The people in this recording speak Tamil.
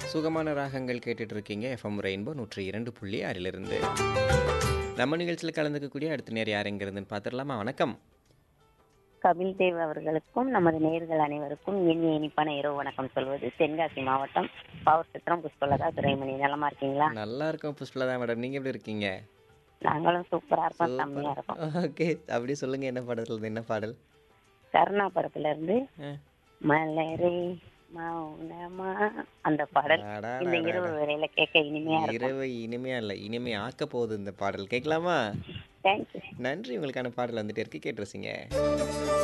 சுகமான ராகங்கள் கேட்டுட்டு இருக்கீங்க எஃப்எம் ரெயின்போ நூற்றி இரண்டு புள்ளி ஆறிலிருந்து நம்ம நிகழ்ச்சியில் கலந்துக்கக்கூடிய அடுத்த நேர் யார் எங்க இருந்துன்னு பார்த்துடலாமா வணக்கம் கபில் தேவ் அவர்களுக்கும் நமது நேர்கள் அனைவருக்கும் இனிய இனிப்பான இரவு வணக்கம் சொல்வது தென்காசி மாவட்டம் பவர் சித்திரம் புஷ்பலதா துரைமணி நலமா இருக்கீங்களா நல்லா இருக்கும் புஷ்பலதா மேடம் நீங்க எப்படி இருக்கீங்க நாங்களும் சூப்பரா இருக்கோம் செம்மையா இருக்கோம் ஓகே அப்படியே சொல்லுங்க என்ன பாடல் என்ன பாடல் கருணா படத்துல இருந்து ஆ. மலரே மௌனமா அந்த பாடல் அடா, இந்த அடா, இரவு அடா. வேலையில கேட்க இனிமையா இருக்கும் இரவு இனிமையா இல்லை இனிமை ஆக்க போகுது இந்த பாடல் கேட்கலாமா தேங்க்யூ நன்றி உங்களுக்கான பாடல் வந்துட்டே இருக்கு கேட்டு ரசிங்க